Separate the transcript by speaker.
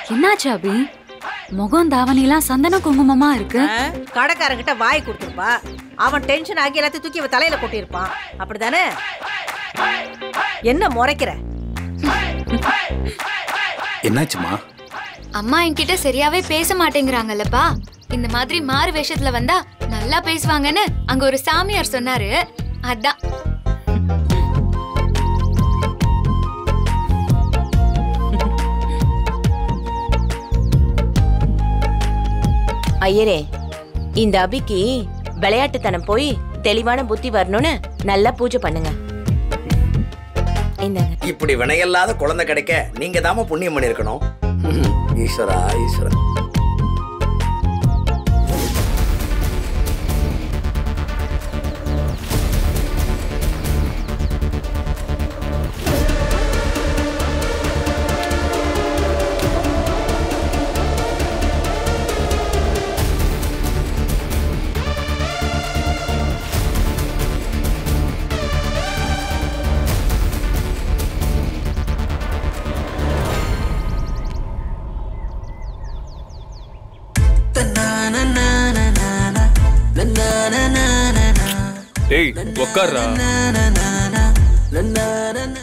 Speaker 1: என்னாச்சு அபி முகம் தாவணிலாம் சந்தன குங்குமமா இருக்கு
Speaker 2: ஆ, கடைக்காரங்கிட்ட வாய் கொடுத்துருப்பா அவன் டென்ஷன் ஆகி எல்லாத்தையும் தூக்கி இவ தலையில கொட்டியிருப்பான் அப்படிதானே என்ன முறைக்கிற
Speaker 3: என்னாச்சுமா
Speaker 4: அம்மா என்கிட்ட சரியாவே பேச மாட்டேங்கிறாங்கல்லப்பா இந்த மாதிரி மாறு வேஷத்துல வந்தா நல்லா பேசுவாங்கன்னு அங்க ஒரு சாமியார் சொன்னாரு அதான்
Speaker 5: ஐயரே இந்த அபிக்கு விளையாட்டுத்தனம் போய் தெளிவான புத்தி வரணும்னு நல்லா பூஜை பண்ணுங்க இந்தாங்க
Speaker 6: இப்படி வினையில்லாத குழந்தை கிடைக்க நீங்க தாம புண்ணியம் பண்ணிருக்கணும் ம், ஈஸ்வரா ஈஸ்வரா
Speaker 7: ஏய் உக்கார்றா